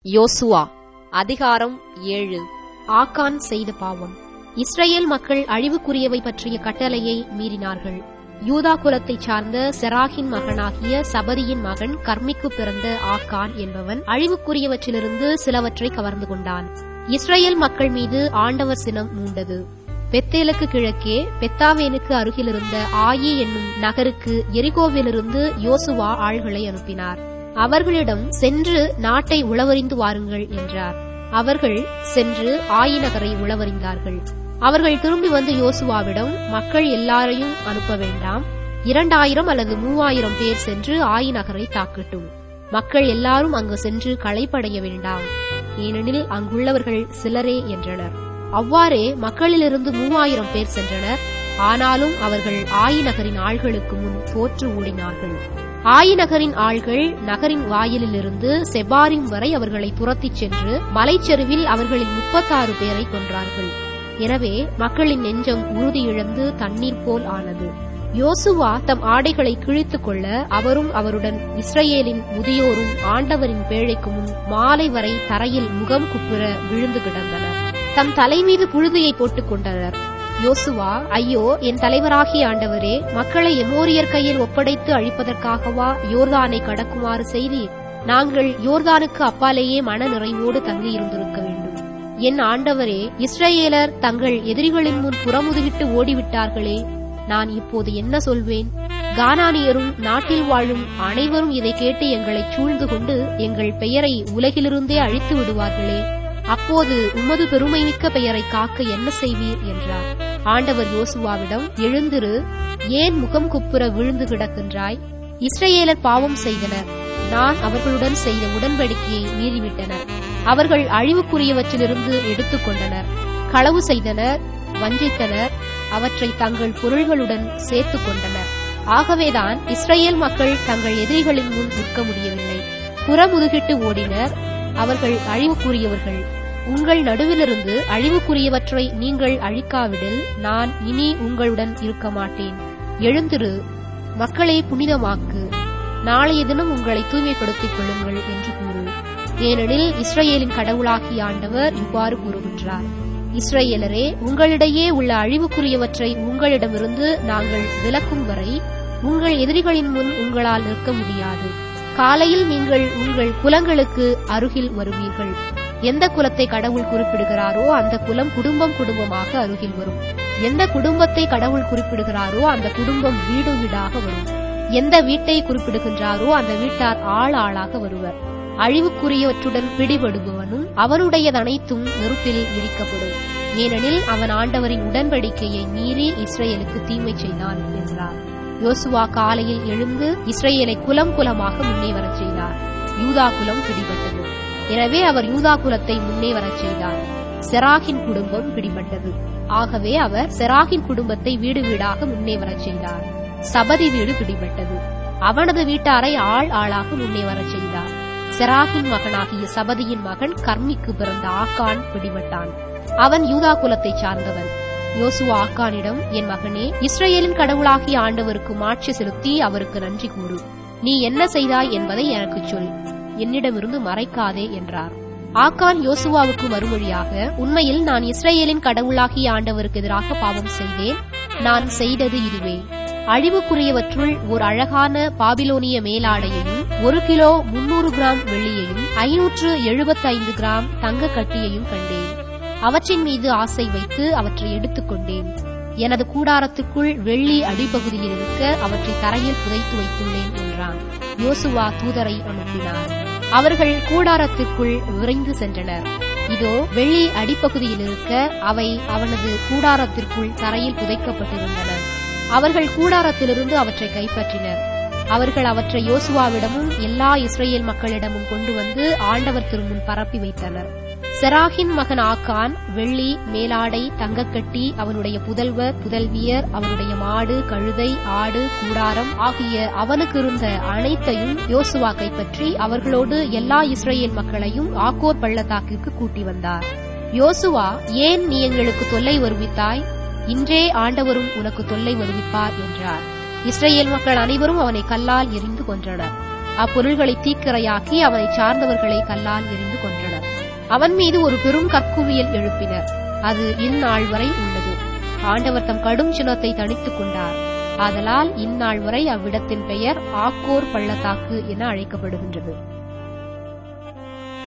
யோசுவா அதிகாரம் ஏழு ஆக்கான் செய்த பாவம் இஸ்ரேல் மக்கள் அழிவுக்குரியவை பற்றிய கட்டளையை மீறினார்கள் யூதா குலத்தைச் சார்ந்த செராகின் மகனாகிய சபரியின் மகன் கர்மிக்கு பிறந்த ஆக்கான் என்பவன் அழிவுக்குரியவற்றிலிருந்து சிலவற்றை கவர்ந்து கொண்டான் இஸ்ரேல் மக்கள் மீது ஆண்டவர் சினம் மூண்டது பெத்தேலுக்கு கிழக்கே பெத்தாவேனுக்கு அருகிலிருந்த ஆயி என்னும் நகருக்கு எரிகோவிலிருந்து யோசுவா ஆள்களை அனுப்பினார் அவர்களிடம் சென்று நாட்டை உளவறிந்து வாருங்கள் என்றார் அவர்கள் சென்று ஆயி நகரை உளவறிந்தார்கள் அவர்கள் திரும்பி வந்து யோசுவாவிடம் மக்கள் எல்லாரையும் அனுப்ப வேண்டாம் இரண்டாயிரம் அல்லது மூவாயிரம் பேர் சென்று ஆயி நகரை தாக்கட்டும் மக்கள் எல்லாரும் அங்கு சென்று களைப்படைய வேண்டாம் ஏனெனில் அங்குள்ளவர்கள் சிலரே என்றனர் அவ்வாறே மக்களிலிருந்து மூவாயிரம் பேர் சென்றனர் ஆனாலும் அவர்கள் ஆயி நகரின் ஆள்களுக்கு முன் தோற்று ஓடினார்கள் ஆயி நகரின் ஆள்கள் நகரின் வாயிலிலிருந்து செபாரிம் வரை அவர்களை துரத்திச் சென்று மலைச்செருவில் அவர்களில் முப்பத்தாறு பேரை கொன்றார்கள் எனவே மக்களின் நெஞ்சம் உறுதி இழந்து தண்ணீர் போல் ஆனது யோசுவா தம் ஆடைகளை கிழித்துக் கொள்ள அவரும் அவருடன் இஸ்ரேலின் முதியோரும் ஆண்டவரின் பேழைக்கு முன் மாலை வரை தரையில் முகம் குப்புற விழுந்து கிடந்தனர் தம் தலை மீது புழுதியை போட்டுக் கொண்டனர் யோசுவா ஐயோ என் தலைவராகிய ஆண்டவரே மக்களை எமோரியர் கையில் ஒப்படைத்து அழிப்பதற்காகவா யோர்தானை கடக்குமாறு செய்தீர் நாங்கள் யோர்தானுக்கு அப்பாலேயே மன நிறைவோடு தங்கியிருந்திருக்க வேண்டும் என் ஆண்டவரே இஸ்ரேலர் தங்கள் எதிரிகளின் முன் புறமுதுகிட்டு ஓடிவிட்டார்களே நான் இப்போது என்ன சொல்வேன் கானானியரும் நாட்டில் வாழும் அனைவரும் இதை கேட்டு எங்களை சூழ்ந்து கொண்டு எங்கள் பெயரை உலகிலிருந்தே அழித்து விடுவார்களே அப்போது உமது பெருமைமிக்க பெயரை காக்க என்ன செய்வீர் என்றார் ஆண்டவர் யோசுவாவிடம் எழுந்திரு ஏன் முகம் குப்புற விழுந்து கிடக்கின்றாய் இஸ்ரேலர் பாவம் செய்தனர் நான் அவர்களுடன் செய்த உடன்படிக்கையை மீறிவிட்டனர் அவர்கள் அழிவுக்குரியவற்றிலிருந்து எடுத்துக் கொண்டனர் களவு செய்தனர் வஞ்சித்தனர் அவற்றை தங்கள் பொருள்களுடன் சேர்த்துக் கொண்டனர் ஆகவேதான் இஸ்ரேல் மக்கள் தங்கள் எதிரிகளின் முன் நிற்க முடியவில்லை புறமுதுகிட்டு ஓடினர் அவர்கள் அழிவுக்குரியவர்கள் உங்கள் நடுவிலிருந்து அழிவுக்குரியவற்றை நீங்கள் அழிக்காவிடில் நான் இனி உங்களுடன் இருக்க மாட்டேன் எழுந்திரு மக்களை புனிதமாக்கு நாளைய தினம் உங்களை தூய்மைப்படுத்திக் கொள்ளுங்கள் என்று கூறு ஏனெனில் இஸ்ரேலின் கடவுளாகிய ஆண்டவர் இவ்வாறு கூறுகின்றார் இஸ்ரேலரே உங்களிடையே உள்ள அழிவுக்குரியவற்றை உங்களிடமிருந்து நாங்கள் விலக்கும் வரை உங்கள் எதிரிகளின் முன் உங்களால் நிற்க முடியாது காலையில் நீங்கள் உங்கள் குலங்களுக்கு அருகில் வருவீர்கள் எந்த குலத்தை கடவுள் குறிப்பிடுகிறாரோ அந்த குலம் குடும்பம் குடும்பமாக அருகில் வரும் எந்த குடும்பத்தை கடவுள் குறிப்பிடுகிறாரோ அந்த குடும்பம் வீடு வீடாக வரும் எந்த வீட்டை குறிப்பிடுகின்றாரோ அந்த வீட்டார் ஆள் ஆளாக வருவர் அழிவுக்குரியவற்றுடன் பிடிபடுபவனும் அவனுடையதனைத்தும் நெருப்பில் எரிக்கப்படும் ஏனெனில் அவன் ஆண்டவரின் உடன்படிக்கையை மீறி இஸ்ரேலுக்கு தீமை செய்தான் என்றார் யோசுவா காலையில் எழுந்து இஸ்ரேலை குலம் குலமாக முன்னே வரச் செய்தார் யூதா குலம் பிடிபட்டது எனவே அவர் யூதா குலத்தை முன்னே வரச் செய்தார் செராகின் குடும்பம் பிடிபட்டது ஆகவே அவர் செராகின் குடும்பத்தை வீடு வீடாக முன்னே வரச் செய்தார் சபதி வீடு பிடிபட்டது அவனது வீட்டாரை ஆள் ஆளாக முன்னே வரச் செய்தார் செராகின் மகனாகிய சபதியின் மகன் கர்மிக்கு பிறந்த ஆக்கான் பிடிபட்டான் அவன் யூதா குலத்தைச் சார்ந்தவன் யோசுவா ஆக்கானிடம் என் மகனே இஸ்ரேலின் கடவுளாகிய ஆண்டவருக்கு மாட்சி செலுத்தி அவருக்கு நன்றி கூறு நீ என்ன செய்தாய் என்பதை எனக்குச் சொல் என்னிடமிருந்து மறைக்காதே என்றார் ஆக்கான் யோசுவாவுக்கு மறுமொழியாக உண்மையில் நான் இஸ்ரேலின் கடவுளாகிய ஆண்டவருக்கு எதிராக பாவம் செய்தேன் நான் செய்தது இதுவே அழிவுக்குரியவற்றுள் ஒரு அழகான பாபிலோனிய மேலாடையையும் ஒரு கிலோ முன்னூறு கிராம் வெள்ளியையும் ஐநூற்று எழுபத்தைந்து கிராம் தங்க கட்டியையும் கண்டேன் அவற்றின் மீது ஆசை வைத்து அவற்றை எடுத்துக்கொண்டேன் எனது கூடாரத்துக்குள் வெள்ளி அடிப்பகுதியில் இருக்க அவற்றை தரையில் புதைத்து வைத்துள்ளேன் என்றான் யோசுவா தூதரை அனுப்பினார் அவர்கள் கூடாரத்திற்குள் விரைந்து சென்றனர் இதோ வெள்ளி அடிப்பகுதியில் இருக்க அவை அவனது கூடாரத்திற்குள் தரையில் புதைக்கப்பட்டிருந்தன அவர்கள் கூடாரத்திலிருந்து அவற்றை கைப்பற்றினர் அவர்கள் அவற்றை யோசுவாவிடமும் எல்லா இஸ்ரேல் மக்களிடமும் கொண்டு வந்து ஆண்டவர் திருமுன் பரப்பி வைத்தனர் செராகின் மகன் ஆக்கான் வெள்ளி மேலாடை தங்கக்கட்டி அவனுடைய புதல்வர் புதல்வியர் அவனுடைய மாடு கழுதை ஆடு கூடாரம் ஆகிய அவனுக்கு இருந்த அனைத்தையும் யோசுவா கைப்பற்றி அவர்களோடு எல்லா இஸ்ரேல் மக்களையும் ஆக்கோர் பள்ளத்தாக்கிற்கு கூட்டி வந்தார் யோசுவா ஏன் நீ எங்களுக்கு தொல்லை வருவித்தாய் இன்றே ஆண்டவரும் உனக்கு தொல்லை வருவிப்பார் என்றார் இஸ்ரேல் மக்கள் அனைவரும் அவனை கல்லால் எரிந்து கொன்றனர் அப்பொருள்களை தீக்கிரையாக்கி அவனை சார்ந்தவர்களை கல்லால் எறிந்து கொன்றனர் அவன் மீது ஒரு பெரும் கற்குவியல் எழுப்பினர் அது இந்நாள் வரை உள்ளது ஆண்டவர் தம் கடும் சினத்தை தணித்துக் கொண்டார் ஆதலால் இந்நாள் வரை அவ்விடத்தின் பெயர் ஆக்கோர் பள்ளத்தாக்கு என அழைக்கப்படுகின்றது